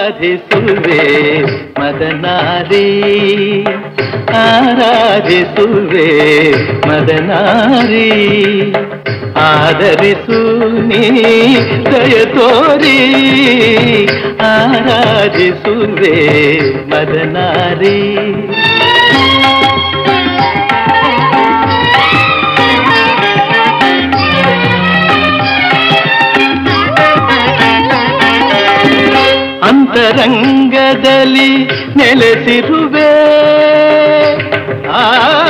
ಆರಾಧಿಸುವೆ ಮದನಾರಿ ಆರಾಧಿಸುವೆ ಮದನಾರಿ ಆದರಿಸು ನೀ ದಯ ತೋರಿ ಆರಾಧಿಸುವೆ ಮದನಾರಿ ಅಂತರಂಗದಲ್ಲಿ ನೆಲೆಸಿರುವೆ ಆ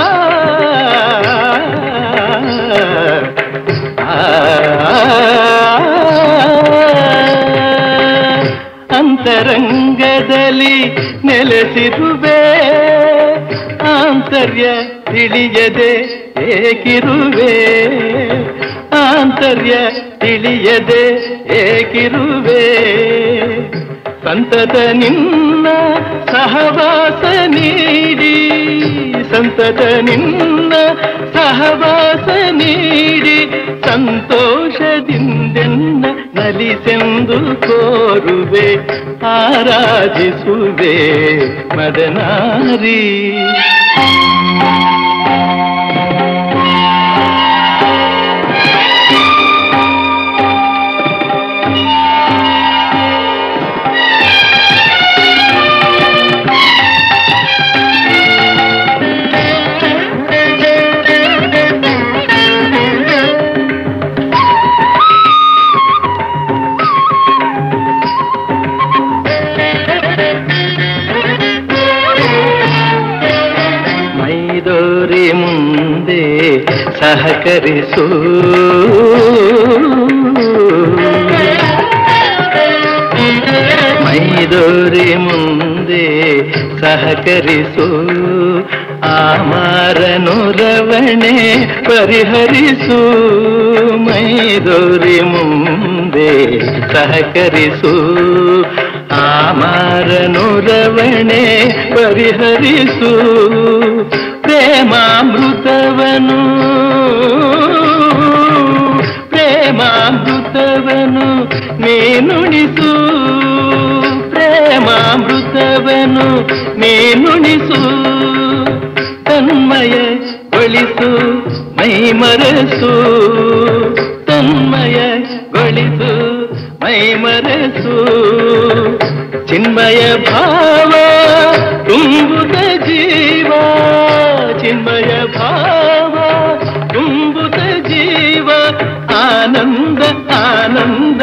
ಅಂತರಂಗದಲ್ಲಿ ನೆಲೆಸಿರುವೆ ಆಂತರ್ಯ ತಿಳಿಯದೆ ಏಕಿರುವೆ ಆಂತರ್ಯ ತಿಳಿಯದೆ ಏಕಿರುವೆ ಸಂತತ ನಿನ್ನ ಸಹವಾಸ ನೀಡಿ ಸಂತತ ನಿನ್ನ ಸಹವಾಸ ನೀಡಿ ಸಂತೋಷದಿಂದೆನ್ನ ನಲಿಸೆಂದು ಕೋರುವೆ ಆರಾಧಿಸುವೆ ಮದನಾರಿ ಮೈದೋರಿ ಮುಂದೆ ಸಹಕರಿಸು ಮೈದೋರಿ ಮುಂದೆ ಸಹಕರಿಸು ಆಮಾರನು ರವಣೆ ಪರಿಹರಿಸು ಮೈದೋರಿ ಮುಂದೆ ಸಹಕರಿಸು ಆಮಾರನು ರವಣೆ ಪರಿಹರಿಸು ಪ್ರೇಮಾಮೃತವನು ಪ್ರೇಮಾಮೃತವನು ನೀನುಣಿಸು ಪ್ರೇಮಾಮೃತವನು ನೀನುಣಿಸು ತನ್ಮಯಗೊಳಿಸು ಮೈ ಮರಸು ತನ್ಮಯಗೊಳಿಸು ಮೈ ಮರಸು ಚಿನ್ಮಯ ಭಾವ ತುಂಬುತ ಜೀವ ಚಿನ್ಮಯ ಭಾವ ತುಂಬುತ ಜೀವ ಆನಂದ ಆನಂದ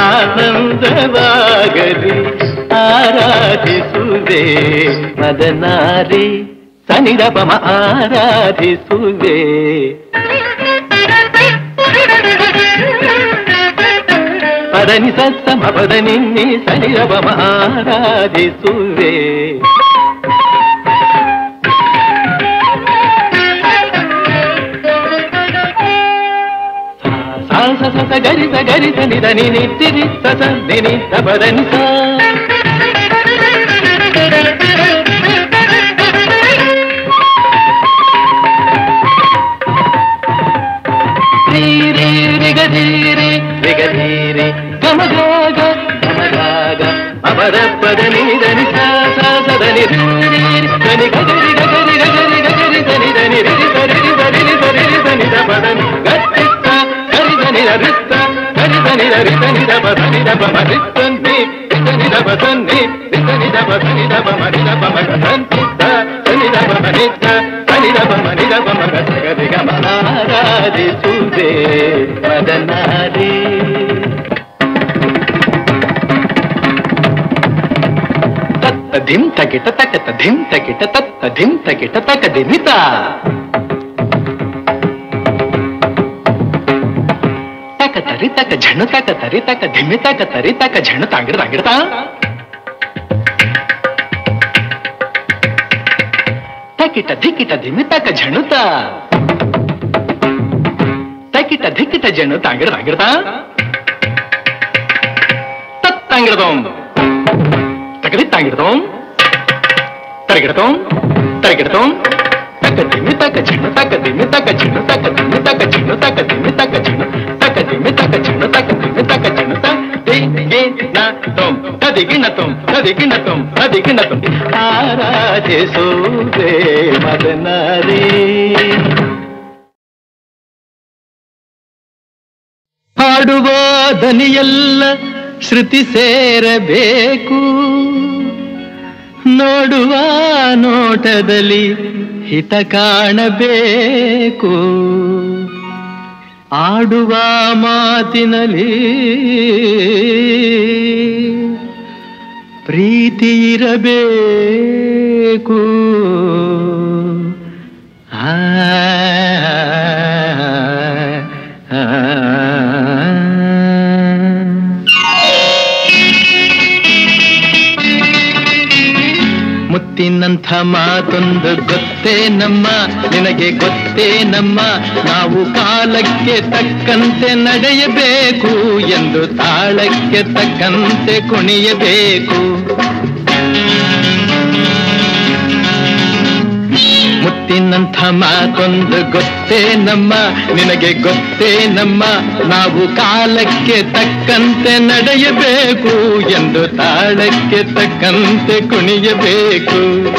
ಆನಂದವಾಗಲಿ ಆರಾಧಿಸುವೆ ಮದನಾರಿ ಸನಿರಪಮ ಆರಾಧಿಸುವೆ ಪದನಿ ಸತ್ತಮ ಪದನಿ ಸನಿರಪಮ ಆರಾಧಿಸುವೆ ಸಾ ಸ ಸ ಸ ಗರಿ ಸ ಗರಿ ಸ ನಿ ದ ನಿ ನಿ ತಿ ರಿ ಸ ಸ ನಿ ನಿ ದ ಪ ದ ನಿ ಸ ರೀ ರೀ ರಿ ಗ ಧೀ ರಿ ರಿ ಗ ಧೀ ರಿ ಗಮ ಗ ಗ ಗಮ ಗ ಗ ಮ ಪ ದ ಪ ದ ನಿ ದ ನಿ ಸ ಸ ಸ ದ ನಿ ರಿ ರಿ ರಿ ದ ನಿ ಗ ಗ ರಿ ಗ ಗ ರಿ ಗ ಗ ರಿ ಗ ಗ ರಿ ದ ನಿ ದ ನಿ ರಿ ರಿ ಸ ರಿ ರಿ ಸ ರಿ ರಿ ಸ ರಿ ರಿ ಸ ನಿ ದ ಪ ದ ನಿ ಗ ರಿ ಸ ಗ ರಿ ದ ನಿ ದ ರಿ ಸ ಗ ರಿ ದ ನಿ ದ ರಿ ಸ ನಿ ದ ಪ ದ ನಿ ದ ಪ ಮ ರಿ ಸ ನಿ ರಿ ಸ ನಿ ದ ಪ ಸ ನಿ ರಿ ಸ ನಿ ದ ಪ ಸ ನಿ ದ ಪ ಮ ರಿ ದ ಪ ಮ ಗ ಸ ನಿ ದ ಸ ನಿ ದ ಪ ಮ ನಿ ದ ಸ ನಿ ದ ಪ ಮ ನಿ ದ ಪ ಮ ಗ ಸ ಗ ರಿ ಗ ಮ ಆರಾಧಿಸುವೆ ಮದನಾರಿ ತತ್ತ ಧಿಂ ತಕಿಟ ತಕತ ಧಿಂ ತಕಿಟ ತತ್ತ ಧಿಂ ತಕಿಟ ತಕ ದಿಮಿತ ತಕ ತರಿ ತಕ ಝಣು ತಕ ತರಿ ತಕ ಧಿಮಿ ತಕ ತರಿ ತಕ ಝಣು ತಾಂಗಿಡ ತಾಂಗಿಡ್ತಾ ತಕಿಟ ಧಿಕಿಟ ಧಿಮಿ ತಕ ಝಣುತ ತಕಿಟ ಧಿಕಿಟ ಜಣು ತಾಂಗಿಡ ತಾಂಗಿಡ್ತಾ ತತ್ತಾಂಗಿಡದೋಂ ತಗದಿ ತಾಂಗಿಡದೋಂ ತರಗಿಡದೋಂ ತರಗಿಡದೋಂ ತಕ ದಿಮ್ಮಿ ತಕ ಝಣ್ಣು ತಕ ದಿಮ್ಮಿ ತಕ ಝಣ್ಣು ತಕ ದಿಮ್ಮಿ ತಕ ಝಣ್ಣು ತಕ ದಿಮ್ಮಿ ತಕ ಝಣ್ಣು ತಕ ದಿಮ್ಮಿ ತಕ ಝಣ್ಣು ತಕ ದಿಮ್ಮಿ ತಕ ಝಣ್ಣು ತ ದಿ ಗಿ ನ ದೋಂ ತ ತದಿಗಿಣತಂ ತದಿಗಿಣತಂ ತದಿಗಿಣತಂ ಆರಾಧಿಸುವೆ ಮದನಾರಿ ಹಾಡುವ ದನಿಯೆಲ್ಲ ಶ್ರುತಿ ಸೇರಬೇಕು ನೋಡುವ ನೋಟದಲ್ಲಿ ಹಿತ ಕಾಣಬೇಕು ಆಡುವ ಮಾತಿನಲ್ಲಿ ಪ್ರೀತಿ ಇರಬೇಕು ಆ, ಆ, ಆ. ಮುತ್ತಿನಂಥ ಮಾತೊಂದು ಗೊತ್ತೇ ನಮ್ಮ ನಿನಗೆ ಗೊತ್ತೇ ನಮ್ಮ ನಾವು ಕಾಲಕ್ಕೆ ತಕ್ಕಂತೆ ನಡೆಯಬೇಕು ಎಂದು ತಾಳಕ್ಕೆ ತಕ್ಕಂತೆ ಕುಣಿಯಬೇಕು ಮುತ್ತಿನಂಥ ಮಾತೊಂದು ಗೊತ್ತೇ ನಮ್ಮ ನಿನಗೆ ಗೊತ್ತೇ ನಮ್ಮ ನಾವು ಕಾಲಕ್ಕೆ ತಕ್ಕಂತೆ ನಡೆಯಬೇಕು ಎಂದು ತಾಳಕ್ಕೆ ತಕ್ಕಂತೆ ಕುಣಿಯಬೇಕು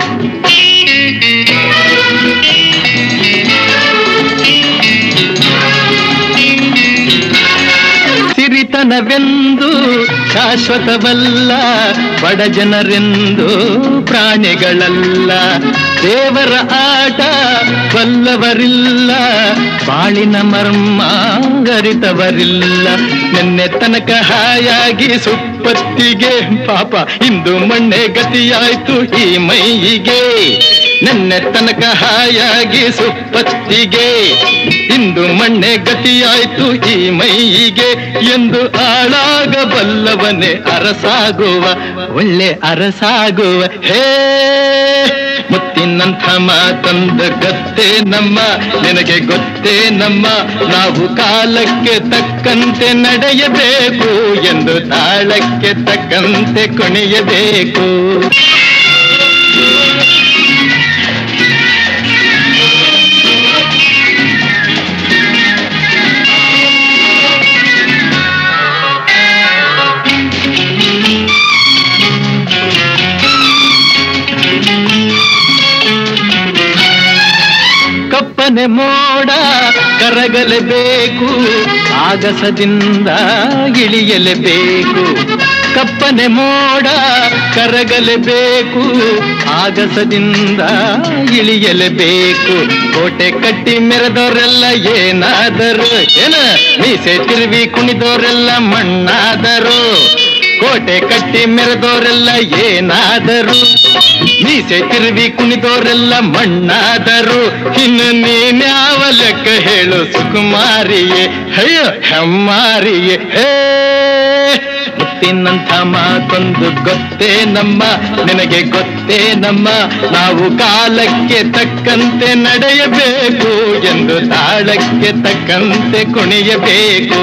ಸಿರಿತನವೆಂದು ಶಾಶ್ವತವಲ್ಲ ಬಡ ಜನರೆಂದು ಪ್ರಾಣಿಗಳಲ್ಲ ದೇವರ ಆಟ ಬಲ್ಲವರಿಲ್ಲ ಬಾಳಿನ ಮರ್ಮ ಗರಿತವರಿಲ್ಲ ನಿನ್ನೆ ತನಕ ಹಾಯಾಗಿ ಸುಪ್ಪತ್ತಿಗೆ ಪಾಪ ಇಂದು ಮಣ್ಣೆ ಗತಿಯಾಯ್ತು ಈ ಮೈಯಿಗೆ ನಿನ್ನೆ ತನಕ ಹಾಯಾಗಿ ಸುಪ್ಪತ್ತಿಗೆ ಇಂದು ಮಣ್ಣೆ ಗತಿಯಾಯ್ತು ಈ ಮೈಯಿಗೆ ಎಂದು ಆಳಾಗಬಲ್ಲವನೇ ಅರಸಾಗುವ ಒಳ್ಳೆ ಅರಸಾಗುವ ಹೇ ಮುತ್ತಿನಂಥ ಮಾತಂದ ಗೊತ್ತೇ ನಮ್ಮ ನಿನಗೆ ಗೊತ್ತೇ ನಮ್ಮ ನಾವು ಕಾಲಕ್ಕೆ ತಕ್ಕಂತೆ ನಡೆಯಬೇಕು ಎಂದು ತಾಳಕ್ಕೆ ತಕ್ಕಂತೆ ಕುಣಿಯಬೇಕು ಕಪ್ಪನೆ ಮೋಡ ಕರಗಲೇಬೇಕು ಆಗಸದಿಂದ ಇಳಿಯಲೇಬೇಕು ಕಪ್ಪನೆ ಮೋಡ ಕರಗಲೇಬೇಕು ಆಗಸದಿಂದ ಇಳಿಯಲೇಬೇಕು ಕೋಟೆ ಕಟ್ಟಿ ಮೆರೆದವರೆಲ್ಲ ಏನಾದರು ಏನ ಮೀಸೆ ತಿರುವಿ ಕುಣಿದವರೆಲ್ಲ ಮಣ್ಣಾದರು ಕೋಟೆ ಕಟ್ಟಿ ಮೆರೆದವರೆಲ್ಲ ಏನಾದರು ಮೀಸೆ ತಿರುವಿ ಕುಣಿದವರೆಲ್ಲ ಮಣ್ಣಾದರು ಇನ್ನು ನೀನ್ಯಾವ ಲೆಕ್ಕ ಹೇಳು ಸುಕುಮಾರಿಯೇ ಅಯ್ಯೋ ಹೆಮ್ಮಾರಿಯೇ ಹೇ ಮುತ್ತಿನಂಥ ಮಾತೊಂದು ಗೊತ್ತೇ ನಮ್ಮ ನಿನಗೆ ಗೊತ್ತೇ ನಮ್ಮ ನಾವು ಕಾಲಕ್ಕೆ ತಕ್ಕಂತೆ ನಡೆಯಬೇಕು ಎಂದು ತಾಳಕ್ಕೆ ತಕ್ಕಂತೆ ಕುಣಿಯಬೇಕು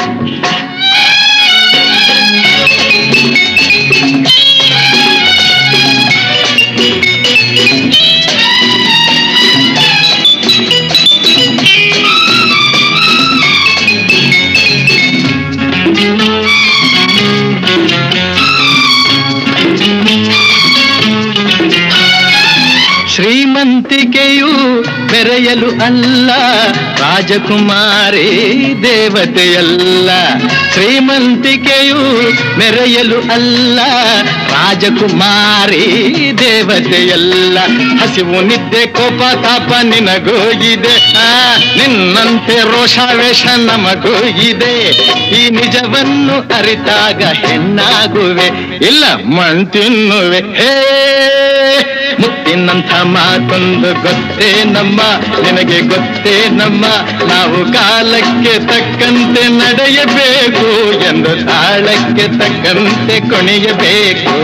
ಶ್ರೀಮಂತಿಕೆಯು ಬೆರೆಯಲು ಅಲ್ಲ ರಾಜಕುಮಾರಿ ದೇವತೆಯಲ್ಲ ಶ್ರೀಮಂತಿಕೆಯು ಮೆರೆಯಲು ಅಲ್ಲ ರಾಜಕುಮಾರಿ ದೇವತೆಯಲ್ಲ ಹಸಿವು ನಿದ್ದೆ ಕೋಪ ತಾಪ ನಿನಗೂ ಇದೆ ಆ, ನಿನ್ನಂತೆ ರೋಷಾವೇಶ ನಮಗೂ ಇದೆ ಈ ನಿಜವನ್ನು ಅರಿತಾಗ ಹೆಣ್ಣಾಗುವೆ ಇಲ್ಲ ಮಣ್ ತಿನ್ನುವೆ ಹೇ ಮುತ್ತಿನಂಥ ಮಾತೊಂದು ಗೊತ್ತೇ ನಮ್ಮ ನಿನಗೆ ಗೊತ್ತೇ ನಮ್ಮ ನಾವು ಕಾಲಕ್ಕೆ ತಕ್ಕಂತೆ ನಡೆಯಬೇಕು ಎಂದು ತಾಳಕ್ಕೆ ತಕ್ಕಂತೆ ಕುಣಿಯಬೇಕು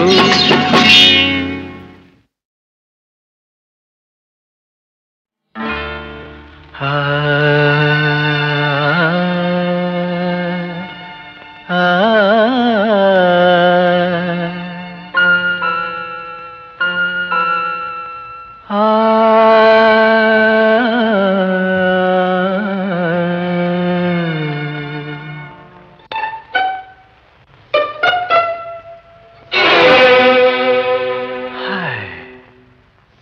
ಆ ಆ ಆ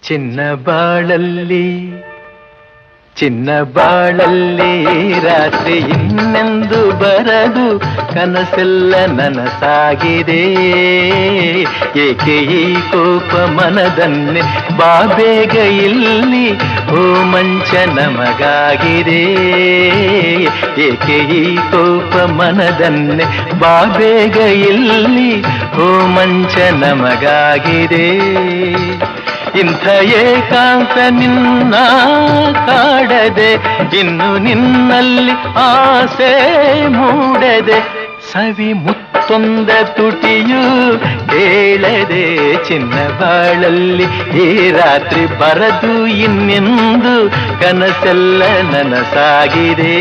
ಚಿನ್ನ ಬಾಳಲ್ಲಿ ಚಿನ್ನ ಬಾಳಲ್ಲಿ ರಾತ್ರಿ ಇನ್ನೆಂದು ಬರದು ಕನಸೆಲ್ಲ ನನಸಾಗಿದೆ ಏಕೆ ಈ ಕೋಪ ಮನದನ್ನೇ ಬಾ ಬೇಗ ಇಲ್ಲಿ ಓ ಮಂಚ ನಮಗಾಗಿದೆ ಏಕೆ ಈ ಕೋಪ ಮನದನ್ನೇ ಬಾ ಬೇಗ ಇಲ್ಲಿ ಓ ಮಂಚ ನಮಗಾಗಿದೆ ಇಂಥ ಏಕಾಂತ ನಿನ್ನ ಕಾಡದೆ ಇನ್ನು ನಿನ್ನಲ್ಲಿ ಆಸೆ ಮೂಡದೆ ಸವಿ ಮುತ್ತೊಂದ ತುಟಿಯು ಹೇಳದೆ ಚಿನ್ನ ಬಾಳಲ್ಲಿ ಈ ರಾತ್ರಿ ಬರದು ಇನ್ನೆಂದು ಕನಸೆಲ್ಲ ನನಸಾಗಿದೆ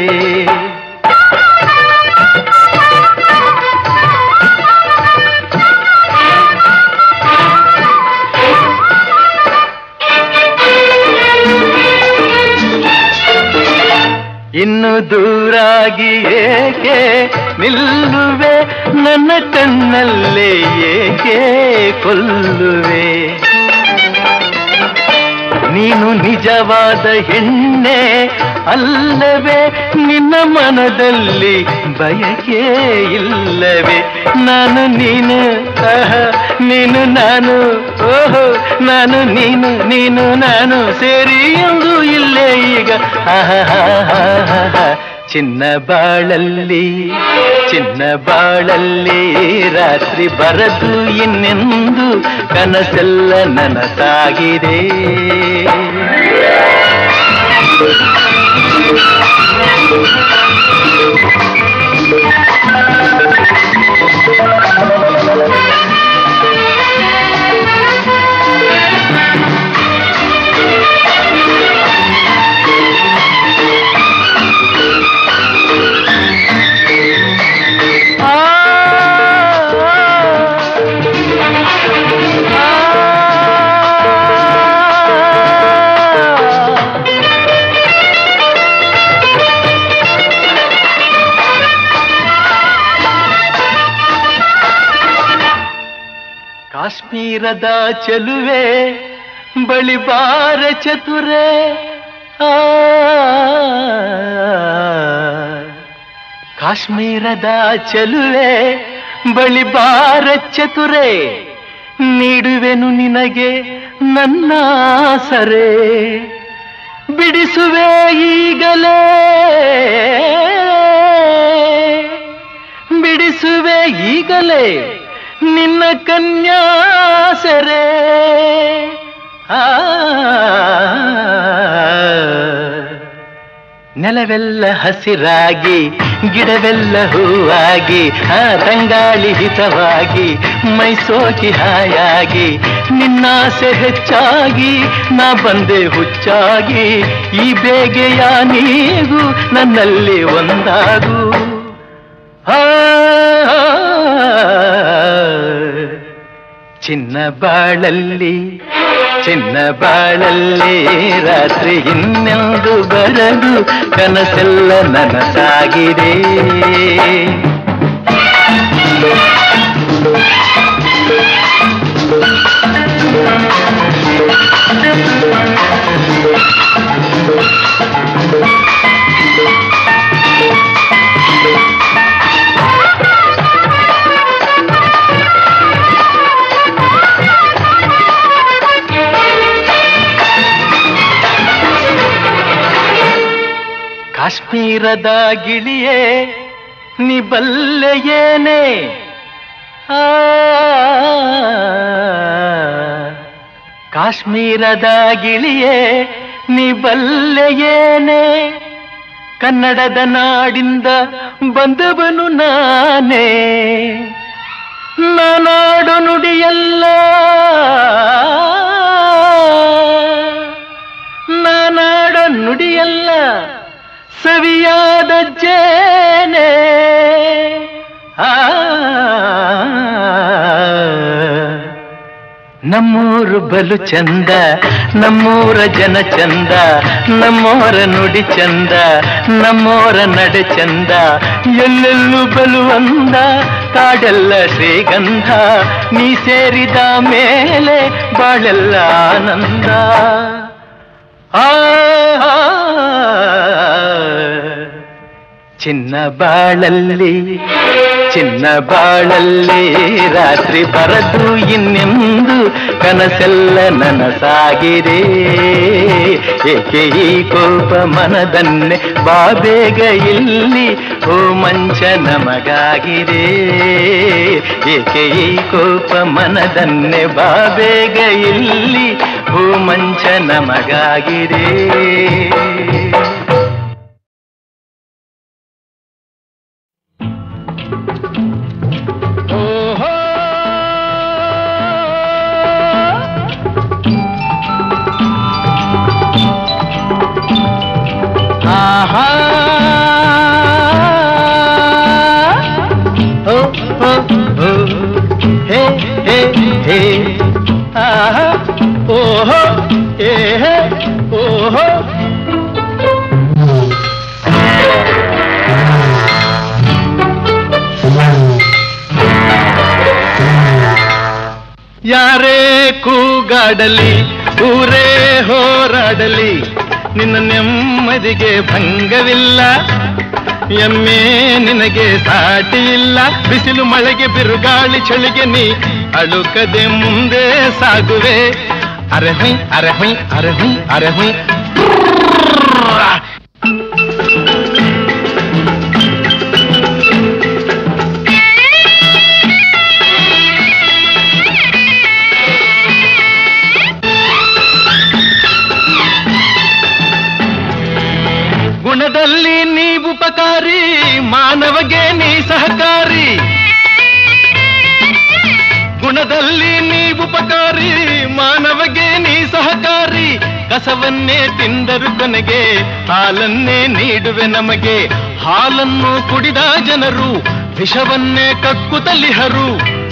ಇನ್ನು ದೂರಾಗಿ ಏಕೆ ನಿಲ್ಲುವೆ ನನ್ನ ಕಣ್ಣಲ್ಲೇ ಏಕೆ ಕೊಲ್ಲುವೆ ನೀನು ನಿಜವಾದ ಹೆಣ್ಣೆ ಅಲ್ಲವೇ ನಿನ್ನ ಮನದಲ್ಲಿ ಬಯಕೆ ಇಲ್ಲವೇ ನಾನು ನೀನು ಆಹ, ನೀನು ನಾನು ಓಹೋ ನಾನು ನೀನು ನೀನು ನಾನು ಸೇರಿ ಎಂದು ಇಲ್ಲೇ ಈಗ ಆಹಾಹಾಹಾಹಾ. ಚಿನ್ನ ಬಾಳಲ್ಲಿ ಚಿನ್ನ ಬಾಳಲ್ಲಿ ರಾತ್ರಿ ಬರದು ಇನ್ನೆಂದು ಕನಸೆಲ್ಲ ನನಸಾಗಿದೆ ಆ, ಆ, ಆ. ಕಾಶ್ಮೀರದ ಚೆಲುವೆ ಬಳಿ ಬಾರ ಚತುರೆ ಆ ಕಾಶ್ಮೀರದ ಚೆಲುವೆ ಬಳಿ ಬಾರ ಚತುರೆ ನೀಡುವೆನು ನಿನಗೆ ನನ್ನ ಸರೆ ಬಿಡಿಸುವೆ ಈಗಲೇ ಬಿಡಿಸುವೆ ಈಗಲೇ ನಿನ್ನ ಕನ್ಯಾಸರೆ ಆ ನೆಲವೆಲ್ಲ ಹಸಿರಾಗಿ ಗಿಡವೆಲ್ಲ ಹೂವಾಗಿ ಆ ತಂಗಾಳಿ ಹಿತವಾಗಿ ಮೈಸೋಕಿ ಹಾಯಾಗಿ ನಿನ್ನಾಸೆ ಹೆಚ್ಚಾಗಿ ನಾ ಬಂದೆ ಹುಚ್ಚಾಗಿ ಈ ಬೇಗೆಯ ನೀಗು ನನ್ನಲ್ಲಿ ಒಂದಾಗು ಆ ಚಿನ್ನ ಬಾಳಲ್ಲಿ ಚಿನ್ನ ಬಾಳಲ್ಲಿ ರಾತ್ರಿ ಇನ್ನೆಂದು ಬರದು ಕನಸೆಲ್ಲ ನನಸಾಗಿದೆ ಕಾಶ್ಮೀರದ ಗಿಳಿಯೇ ನೀ ಬಲ್ಲೆಯೇನೆ ಆ ಕಾಶ್ಮೀರದ ಗಿಳಿಯೇ ನೀ ಬಲ್ಲೆಯೇನೆ ಕನ್ನಡದ ನಾಡಿಂದ ಬಂದವನು ನಾನೇ ನಾನಾಡು ನುಡಿಯಲ್ಲ ನಾನಾಡ ನುಡಿಯಲ್ಲ ಸವಿಯಾದ ಜೇನೆ ಆ ನಮ್ಮೂರು ಬಲು ಚಂದ ನಮ್ಮೂರ ಜನ ಚಂದ ನಮ್ಮೋರ ನುಡಿ ಚಂದ ನಮ್ಮೋರ ನಡೆ ಚಂದ ಎಲ್ಲೆಲ್ಲೂ ಬಲು ಅಂದ ಕಾಡೆಲ್ಲ ಶ್ರೀಗಂಧ ನೀ ಸೇರಿದ ಮೇಲೆ ಬಾಳೆಲ್ಲ ಆನಂದ ಆ ಚಿನ್ನ ಬಾಳಲ್ಲಿ ಚಿನ್ನ ಬಾಳಲ್ಲಿ ರಾತ್ರಿ ಬರದು ಇನ್ನೆಂದು ಕನಸೆಲ್ಲ ನನಸಾಗಿದೆ ಏಕೆ ಈ ಕೋಪ ಮನದನ್ನೆ ಬಾಬೇಗ ಇಲ್ಲಿ ಓ ಮಂಚ ನಮಗಾಗಿದೆ ಏಕೆ ಈ ಕೋಪ ಮನದನ್ನೆ ಬಾಬೇಗ ಇಲ್ಲಿ ಓ ಮಂಚ ನಮಗಾಗಿದೆ ಓಹೋ ಆಹಾ ಓ ಓ ಓ ಹೇ ಹೇ ಹೇ ಆಹಾ ಓಹೋ ಹೇ ಹೇ ಓಹೋ ಯಾರೇ ಕೂಗಾಡಲಿ ಊರೇ ಹೋರಾಡಲಿ ನಿನ್ನ ನೆಮ್ಮದಿಗೆ ಭಂಗವಿಲ್ಲ ಎಮ್ಮೆ ನಿನಗೆ ಸಾಟಿ ಇಲ್ಲ ಬಿಸಿಲು ಮಳೆಗೆ ಬಿರುಗಾಳಿ ಚಳಿಗೆ ನೀ ಅಳುಕದೆ ಮುಂದೆ ಸಾಗುವೆ ಅರೆ ಹೊಯ್ ಅರೆ ಹೊಯ್ ಅರೆ ಹೊಯ್ ಅರೆ ಹೊಯ್ ಗುಣದಲ್ಲಿ ನೀ ಉಪಕಾರಿ ಮಾನವಗೆ ನೀ ಸಹಕಾರಿ ಗುಣದಲ್ಲಿ ನೀ ಉಪಕಾರಿ ಮಾನವಗೆ ನೀ ಸಹಕಾರಿ ಕಸವನ್ನೇ ತಿಂದರು ಕೊನೆಗೆ ಹಾಲನ್ನೇ ನೀಡುವೆ ನಮಗೆ ಹಾಲನ್ನು ಕುಡಿದ ಜನರು ವಿಷವನ್ನೇ ಕಕ್ಕುತ್ತಲಿಹರು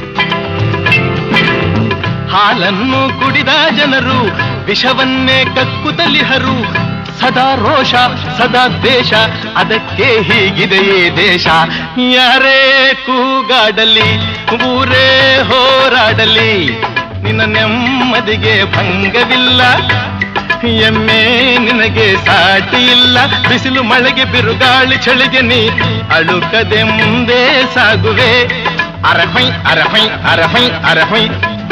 ಹಾಲನ್ನು ಕುಡಿದ ಜನರು ವಿಷವನ್ನೇ ಕಕ್ಕುತ್ತಲಿಹರು ಸದಾ ರೋಷ ಸದಾ ದ್ವೇಷ ಅದಕ್ಕೆ ಹೀಗಿದೆಯೇ ದೇಶ ಯಾರೇ ಕೂಗಾಡಲಿ ಊರೇ ಹೋರಾಡಲಿ ನಿನ್ನ ನೆಮ್ಮದಿಗೆ ಭಂಗವಿಲ್ಲ ಎಮ್ಮೆ ನಿನಗೆ ಸಾಟಿ ಇಲ್ಲ ಬಿಸಿಲು ಮಳೆಗೆ ಬಿರುಗಾಳಿ ಚಳಿಗೆ ನೀ ಅಳುಕದೆ ಮುಂದೆ ಸಾಗುವೆ ಅರಹೊಯ್ ಅರಹೊಯ್ ಅರಹೊಯ್ ಅರಹೊಯ್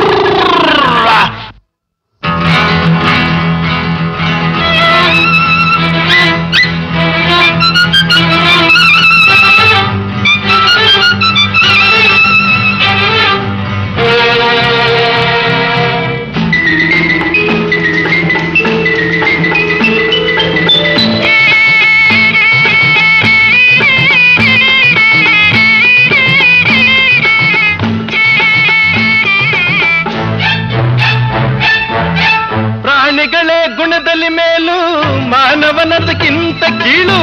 ಪ್ರಾಣಿಗಳೇ ಗುಣದಲ್ಲಿ ಮೇಲು ಮಾನವನದಕ್ಕಿಂತ ಕೀಳು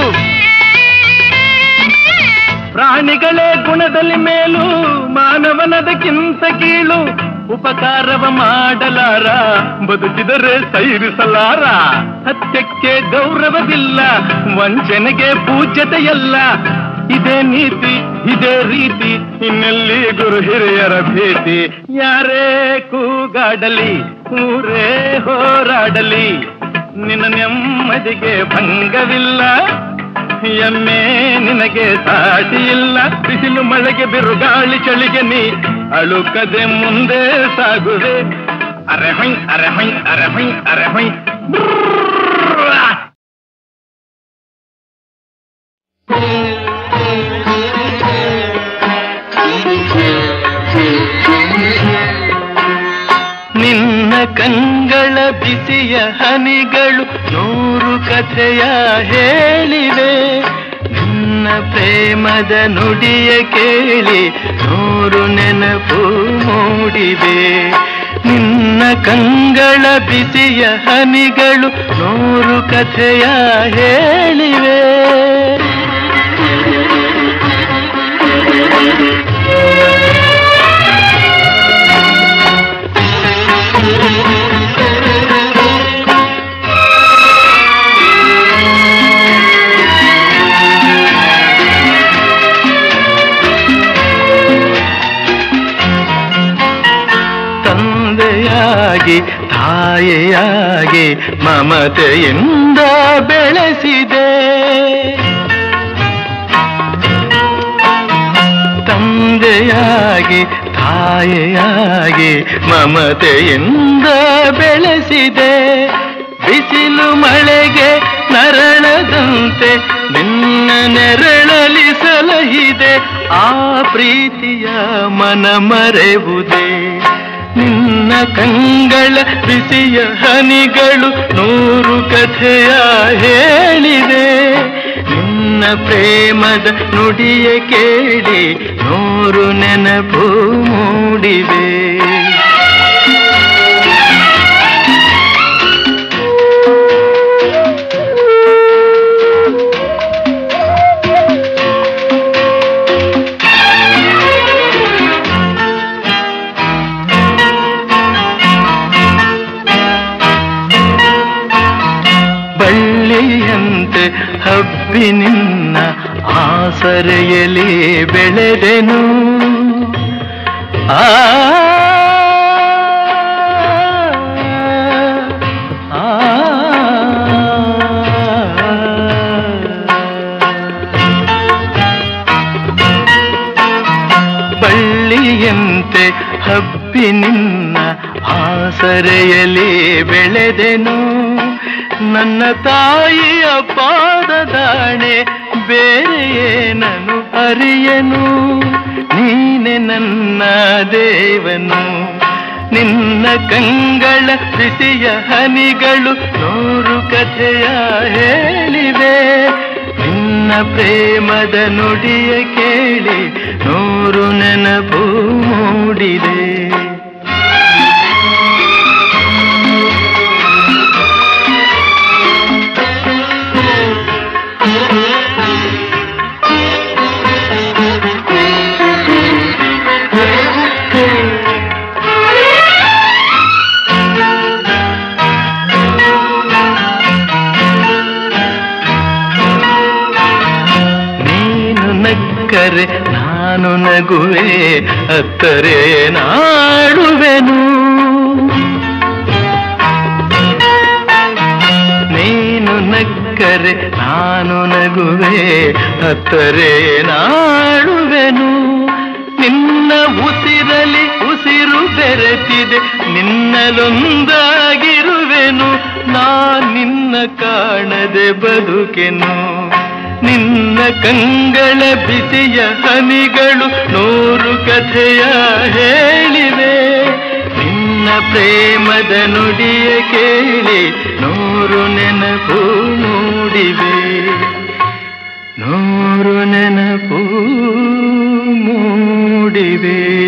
ಪ್ರಾಣಿಗಳೇ ಗುಣದಲ್ಲಿ ಮೇಲು ಮಾನವನದಕ್ಕಿಂತ ಕೀಳು ಉಪಕಾರವ ಮಾಡಲಾರ ಬದುಕಿದರೆ ಸೈರಿಸಲಾರ ಸತ್ಯಕ್ಕೆ ಗೌರವವಿಲ್ಲ ವಂಚನೆಗೆ ಪೂಜ್ಯತೆಯಲ್ಲ ಇದೇ ನೀತಿ ಇದೇ ರೀತಿ ಇನ್ನೆಲ್ಲಿ ಗುರು ಹಿರಿಯರ ಭೇಟಿ ಯಾರೇ ಕೂಗಾಡಲಿ ಊರೇ ಹೋರಾಡಲಿ ನಿನ್ನ ನೆಮ್ಮದಿಗೆ ಭಂಗವಿಲ್ಲ ಎಮ್ಮೆ ನಿನಗೆ ಸಾಟಿ ಇಲ್ಲ ಬಿಸಿಲು ಮಳೆಗೆ ಬಿರುಗಾಳಿ ಚಳಿಗೆ ನೀ ಅಳುಕದೆ ಮುಂದೆ ಸಾಗುವೆ ಅರೆ ಹೊಯ್ ಅರೆ ಹೊಯ್ ಅರೆ ಹೊಯ್ ಅರೆ ಹೊಯ್ ನಿನ್ನ ಕಂಗಳ ಬಿಸಿಯ ಹನಿಗಳು ನೂರು ಕಥೆಯ ಹೇಳಿವೆ ನಿನ್ನ ಪ್ರೇಮದ ನುಡಿಯ ಕೇಳಿ ನೂರು ನೆನಪು ಮೂಡಿವೆ ನಿನ್ನ ಕಂಗಳ ಬಿಸಿಯ ಹನಿಗಳು ನೂರು ಕಥೆಯ ಹೇಳಿವೆ ತಂದೆಯಾಗಿ ತಾಯಿಯಾಗಿ ಮಮತೆಯಿಂದ ಬೆಳೆಸಿದೆ ತಂದೆಯಾಗಿ ತಾಯಿಯಾಗಿ ಮಮತೆಯಿಂದ ಬೆಳೆಸಿದೆ ಬಿಸಿಲು ಮಳೆಗೆ ನರಳದಂತೆ ನಿನ್ನ ನೆರಳಲಿ ಸಲಹಿದೆ ಆ ಪ್ರೀತಿಯ ಮನ ಮರೆವುದೇ ನಿನ್ನ ಕಂಗಳ ಬಿಸಿಯ ಹನಿಗಳು ನೂರು ಕಥೆಯ ಹೇಳಿದೆ ನಿನ್ನ ಪ್ರೇಮದ ನುಡಿಯ ಕೇಳಿ ನೂರು ನೆನಪು ಮೂಡಿವೆ ಬಳ್ಳಿಯಂತೆ ಹಬ್ಬಿ ನಿನ್ನ ಆಸರೆಯಲ್ಲಿ ಬೆಳೆದೆನು ಆ ಆ, ಬಳ್ಳಿಯಂತೆ ಹಬ್ಬಿ ನಿನ್ನ ಆಸರೆಯಲ್ಲಿ ಬೆಳೆದೆನು ನನ್ನ ತಾಯಿಯ ಪಾದದಾಣೆ ಬೇರೆಯೇನನು ಅರಿಯನು ನೀನೆ ನನ್ನ ದೇವನು ನಿನ್ನ ಕಂಗಳ ಬಿಸಿಯ ಹನಿಗಳು ನೂರು ಕಥೆಯ ಹೇಳಿವೆ ನಿನ್ನ ಪ್ರೇಮದ ನುಡಿಯ ಕೇಳಿ ನೂರು ನೆನಪು ಮೂಡಿದೆ ನೀನು ನಕ್ಕರೆ ನಾನು ನಗುವೆ ಅತ್ತರೆ ನಾಡುವೆನು ನೀನು ನಕ್ಕರೆ ನಾನು ನಗುವೆ ಅತ್ತರೆ ನಾಡುವೆನು ನಿನ್ನ ಉಸಿರಲಿ ಉಸಿರು ಬೆರೆತಿದೆ ನಿನ್ನಲೊಂದಾಗಿರುವೆನು ನಾ ನಿನ್ನ ಕಾಣದೆ ಬದುಕೆನು ನಿನ್ನ ಕಂಗಳ ಬಿಸಿಯ ಹನಿಗಳು ನೂರು ಕಥೆಯ ಹೇಳಿವೆ ನಿನ್ನ ಪ್ರೇಮದ ನುಡಿಯ ಕೇಳಿ ನೂರು ನೆನಪು ಮೂಡಿವೆ ನೂರು ನೆನಪು ಮೂಡಿವೆ